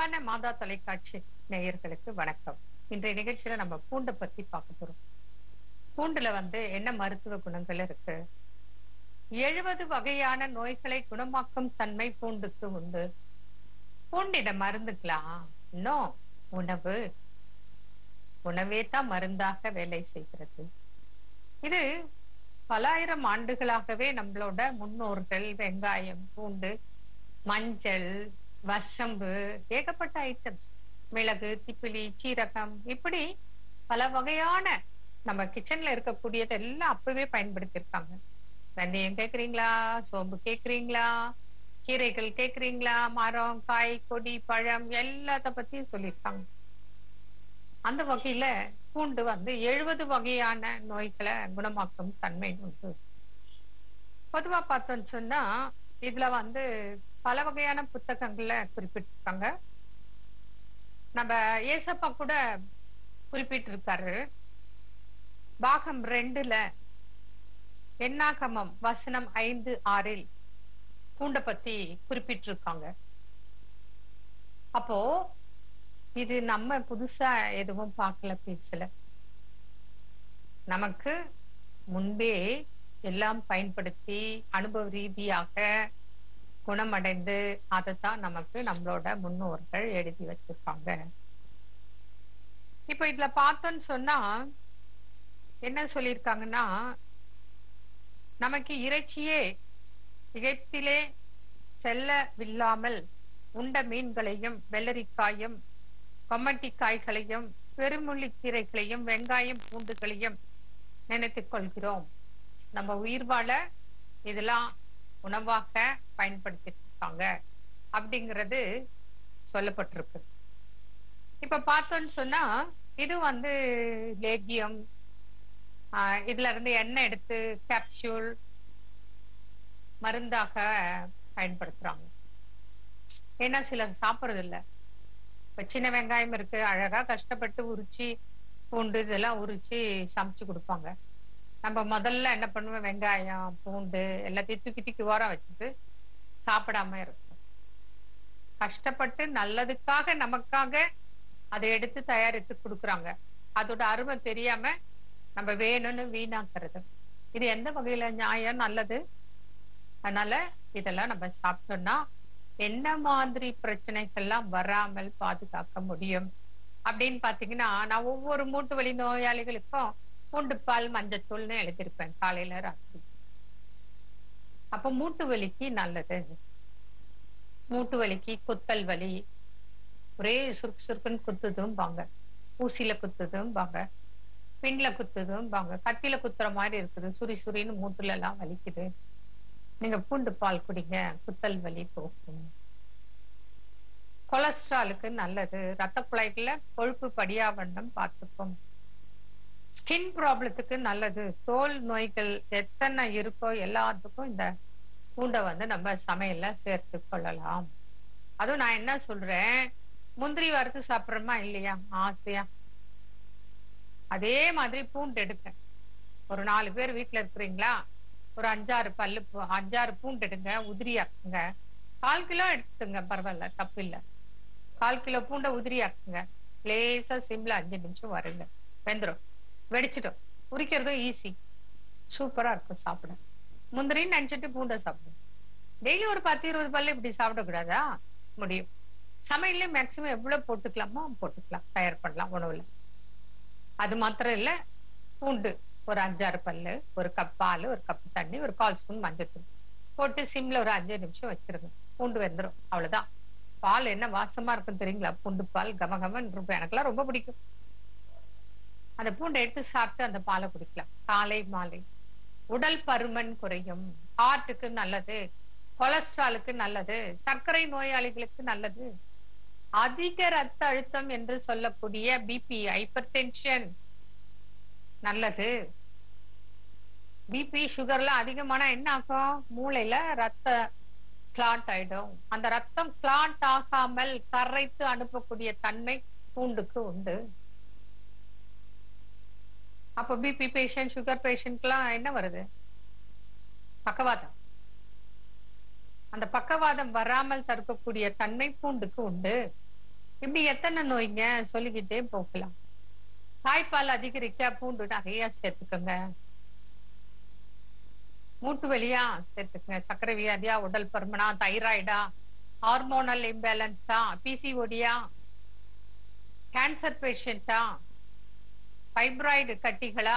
அன்பான மாதா தொலைக்காட்சி நேயர்களுக்கு வணக்கம் இன்றைய நிகழ்ச்சியில நம்ம பூண்டை பத்தி பார்க்க போறோம் பூண்டுல வந்து என்ன மருத்துவ குணங்கள் இருக்கு எழுபது வகையான நோய்களை குணமாக்கும் தன்மை பூண்டுக்கு உண்டு பூண்டிட மருந்துக்கலாம் இன்னும் உணவு உணவே தான் மருந்தாக வேலை செய்கிறது இது பல ஆயிரம் ஆண்டுகளாகவே நம்மளோட முன்னோர்கள் வெங்காயம் பூண்டு மஞ்சள் வசம்பு ஏகப்பட்ட ஐட்டம்ஸ் மிளகு திப்பிலி சீரகம் இப்படி பல வகையான நம்ம கிச்சன்ல இருக்கக்கூடியது எல்லாம் அப்பவே பயன்படுத்தியிருக்காங்க வெந்தயம் கேக்குறீங்களா சோம்பு கேக்குறீங்களா கீரைகள் கேக்குறீங்களா மரம் காய் கொடி பழம் எல்லாத்த பத்தியும் சொல்லியிருக்காங்க அந்த வகையில பூண்டு வந்து எழுபது வகையான நோய்களை குணமாக்கும் தன்மை உண்டு பொதுவா பார்த்தோம்னு சொன்னா இதுல வந்து பல வகையான புத்தகங்கள்ல குறிப்பிட்டிருக்காங்க நம்ம ஏசப்பா கூட குறிப்பிட்டிருக்காரு பாகம் ரெண்டுல எண்ணாகமம் வசனம் ஐந்து ஆறில் பூண்டை பத்தி குறிப்பிட்டிருக்காங்க அப்போ இது நம்ம புதுசா எதுவும் பார்க்கல பேசல நமக்கு முன்பே எல்லாம் பயன்படுத்தி அனுபவ ரீதியாக குணமடைந்து அதைத்தான் நமக்கு நம்மளோட முன்னோர்கள் எழுதி வச்சிருக்காங்க இப்ப இதுல பார்த்தோன்னு சொன்னா என்ன சொல்லியிருக்காங்கன்னா நமக்கு இறைச்சியே எகிப்திலே செல்லவில்லாமல் உண்ட மீன்களையும் வெள்ளரிக்காயும் கொம்மட்டிக்காய்களையும் பெருமுள்ளிக்கீரைகளையும் வெங்காயம் பூண்டுகளையும் நினைத்துக் கொள்கிறோம் நம்ம உயிர் வாழ இதெல்லாம் உணவாக பயன்படுத்திட்டு இருக்காங்க அப்படிங்கிறது சொல்லப்பட்டிருக்கு இப்ப பார்த்தோன்னு சொன்னா இது வந்து லேகியம் ஆஹ் இதுல இருந்து எண்ணெய் எடுத்து கேப்சியூல் மருந்தாக பயன்படுத்துறாங்க ஏன்னா சிலர் சாப்பிடுறது இல்ல இப்ப சின்ன வெங்காயம் இருக்கு அழகா கஷ்டப்பட்டு உரிச்சு பூண்டு இதெல்லாம் உரிச்சு சமைச்சு கொடுப்பாங்க நம்ம முதல்ல என்ன பண்ணுவோம் வெங்காயம் பூண்டு எல்லாத்தையும் தூக்கி தூக்கி ஓரம் வச்சுட்டு சாப்பிடாம இருக்கும் கஷ்டப்பட்டு நல்லதுக்காக நமக்காக அதை எடுத்து தயாரித்து கொடுக்குறாங்க அதோட அருமை தெரியாம நம்ம வேணும்னு வீணாக்குறது இது எந்த வகையில நியாயம் நல்லது அதனால இதெல்லாம் நம்ம சாப்பிட்டோம்னா என்ன மாதிரி பிரச்சனைகள்லாம் வராமல் பாதுகாக்க முடியும் அப்படின்னு பாத்தீங்கன்னா நான் ஒவ்வொரு மூட்டு வலி நோயாளிகளுக்கும் பூண்டு பால் மஞ்சத்தூள்னு எழுதியிருப்பேன் காலையில ராத்திரி அப்ப மூட்டு வலிக்கு நல்லது மூட்டு வலிக்கு குத்தல் வலி ஒரே சுருக்கு சுருக்குன்னு குத்துதும் பாங்க ஊசியில குத்துதும் பாங்க பின்ல குத்துதும் பாங்க கத்தியில குத்துற மாதிரி இருக்குது சுரி சுரின்னு மூட்டுல எல்லாம் வலிக்குது நீங்க பூண்டு பால் குடிங்க குத்தல் வலி போகும் கொலஸ்ட்ராலுக்கு நல்லது ரத்த குழாய்கள்ல கொழுப்பு படியாவண்ணம் பார்த்துக்கும் ஸ்கின் ப்ராப்ளத்துக்கு நல்லது தோல் நோய்கள் எத்தனை இருக்கோ எல்லாத்துக்கும் இந்த பூண்டை வந்து நம்ம சமையல்ல சேர்த்து கொள்ளலாம் அதுவும் நான் என்ன சொல்றேன் முந்திரி வறுத்து சாப்பிட்றோமா இல்லையா ஆசையா அதே மாதிரி பூண்டு எடுக்க ஒரு நாலு பேர் வீட்டுல இருக்கிறீங்களா ஒரு அஞ்சாறு பல்லு பூ- அஞ்சாறு பூண்டு எடுங்க உதிரியாக்குங்க கால் கிலோ எடுத்துங்க பரவாயில்ல தப்பு இல்ல கால் கிலோ பூண்டை உதிரியாக்குங்க லேசா சிம்ல அஞ்சு நிமிஷம் வருங்க வெந்துரும் வெடிச்சிடும் உரிக்கிறதும் ஈஸி சூப்பரா இருக்கும் சாப்பிட முந்திரின்னு நினைச்சிட்டு பூண்டை சாப்பிடும் டெய்லி ஒரு பத்து இருபது பல்லு இப்படி சாப்பிடக்கூடாதா முடியும் சமையல்ல மேக்சிமம் எவ்வளவு போட்டுக்கலாமோ போட்டுக்கலாம் தயார் பண்ணலாம் உணவுல அது மாத்திரம் இல்ல பூண்டு ஒரு அஞ்சாறு பல்லு ஒரு கப் பால் ஒரு கப் தண்ணி ஒரு கால் ஸ்பூன் மஞ்சத்தூள் போட்டு சிம்ல ஒரு அஞ்சு நிமிஷம் வச்சிருங்க பூண்டு வெந்துடும் அவ்வளவுதான் பால் என்ன வாசமா இருக்கும் தெரியுங்களா பூண்டு பால் கமகமன்னு இருக்கும் எனக்கெல்லாம் ரொம்ப பிடிக்கும் அந்த பூண்டை எடுத்து சாப்பிட்டு அந்த பாலை குடிக்கலாம் காலை மாலை உடல் பருமன் குறையும் ஹார்ட்டுக்கு நல்லது கொலஸ்ட்ராலுக்கு நல்லது சர்க்கரை நோயாளிகளுக்கு நல்லது அதிக ரத்த அழுத்தம் என்று சொல்லக்கூடிய பிபி ஹைப்பர் டென்ஷன் நல்லது பிபி சுகர்லாம் அதிகமானா என்ன ஆகும் மூளையில ரத்த கிளாட் ஆயிடும் அந்த ரத்தம் கிளாட் ஆகாமல் கரைத்து அனுப்பக்கூடிய தன்மை பூண்டுக்கு உண்டு அப்ப பிபி பேஷண்ட் சுகர் பேஷண்ட்லாம் என்ன வருது பக்கவாதம் அந்த பக்கவாதம் வராமல் தடுக்கக்கூடிய தன்மை பூண்டுக்கு உண்டு இப்படி எத்தனை நோய்ங்க சொல்லிக்கிட்டே போகலாம் தாய்ப்பால் அதிகரிக்க பூண்டு நிறைய சேர்த்துக்கோங்க மூட்டு வலியா சேர்த்துக்கங்க சர்க்கரை வியாதியா உடல் பருமனா தைராய்டா ஹார்மோனல் இம்பேலன்ஸா பிசிஓடியா கேன்சர் பேஷண்டா ஃபைப்ராய்டு கட்டிகளா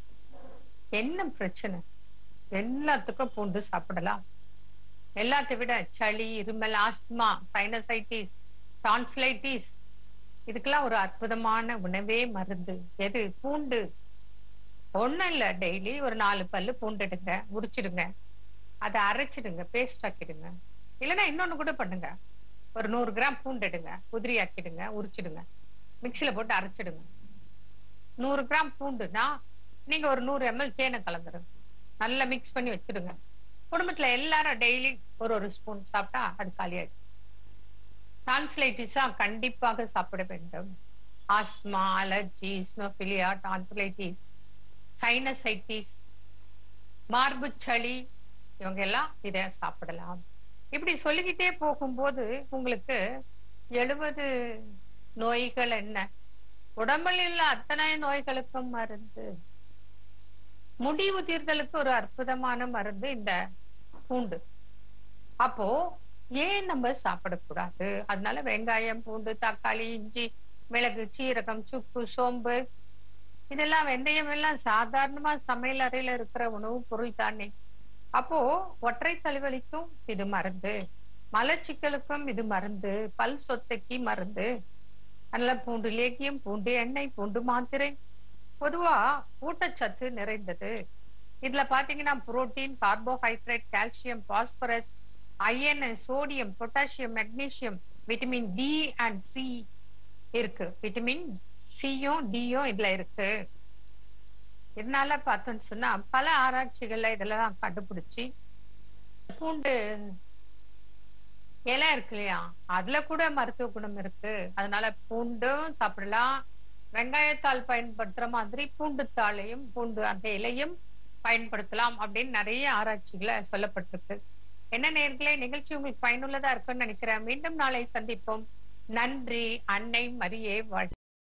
என்ன பிரச்சனை எல்லாத்துக்கும் பூண்டு சாப்பிடலாம் எல்லாத்தை விட சளி இருமல் ஆஸ்துமா சைனசைட்டிஸ் டான்ஸ்லைட்டிஸ் இதுக்கெல்லாம் ஒரு அற்புதமான உணவே மருந்து எது பூண்டு ஒண்ணும் இல்ல டெய்லி ஒரு நாலு பல்லு பூண்டுடுங்க உரிச்சிடுங்க அதை அரைச்சிடுங்க பேஸ்ட் ஆக்கிடுங்க இல்லைன்னா இன்னொன்னு கூட பண்ணுங்க ஒரு நூறு கிராம் பூண்டு எடுங்க உதிரி ஆக்கிடுங்க உரிச்சிடுங்க மிக்சியில போட்டு அரைச்சிடுங்க நூறு கிராம் பூண்டுனா நீங்க ஒரு நூறு எம்எல் தேனை கலந்துருங்க நல்லா மிக்ஸ் பண்ணி வச்சிடுங்க குடும்பத்துல எல்லாரும் டெய்லி ஒரு ஒரு ஸ்பூன் சாப்பிட்டா அது காலியாயிடும் டான்ஸ்லைட்டிஸா கண்டிப்பாக சாப்பிட வேண்டும் asthma allergy eosinophilia tonsillitis sinusitis மார்பு சளி இவங்க எல்லாம் இதை சாப்பிடலாம் இப்படி சொல்லிக்கிட்டே போகும்போது உங்களுக்கு எழுபது நோய்கள் என்ன உடம்பில் உள்ள அத்தனை நோய்களுக்கும் மருந்து முடி உதிர்தலுக்கு ஒரு அற்புதமான மருந்து இந்த பூண்டு அப்போ ஏன் நம்ம சாப்பிடக்கூடாது அதனால வெங்காயம் பூண்டு தக்காளி இஞ்சி மிளகு சீரகம் சுக்கு சோம்பு இதெல்லாம் வெந்தயம் எல்லாம் சாதாரணமா சமையல் அறையில இருக்கிற உணவுப் பொருள் தானே அப்போ ஒற்றை தலைவலிக்கும் இது மருந்து மலச்சிக்கலுக்கும் இது மருந்து பல் சொத்தைக்கு மருந்து அதனால பூண்டு லேகியம் பூண்டு எண்ணெய் பூண்டு மாத்திரை பொதுவா ஊட்டச்சத்து நிறைந்தது இதுல பாத்தீங்கன்னா protein carbohydrate calcium phosphorus iron sodium potassium magnesium vitamin D and C இருக்கு விட்டமின் சியும் டியும் இதுல இருக்கு இதனால பார்த்தோம்னு சொன்னா பல ஆராய்ச்சிகள்ல இதெல்லாம் கண்டுபிடிச்சி பூண்டு இலை இருக்கு இல்லையா அதுல கூட மருத்துவ குணம் இருக்கு அதனால பூண்டும் சாப்பிடலாம் வெங்காயத்தாள் பயன்படுத்துற மாதிரி பூண்டு தாளையும் பூண்டு அந்த இலையும் பயன்படுத்தலாம் அப்படின்னு நிறைய ஆராய்ச்சிகளை சொல்லப்பட்டிருக்கு என்ன நேர்களே நிகழ்ச்சி உங்களுக்கு பயனுள்ளதா இருக்கும்னு நினைக்கிறேன் மீண்டும் நாளை சந்திப்போம் நன்றி அன்னை மரியே வாழ்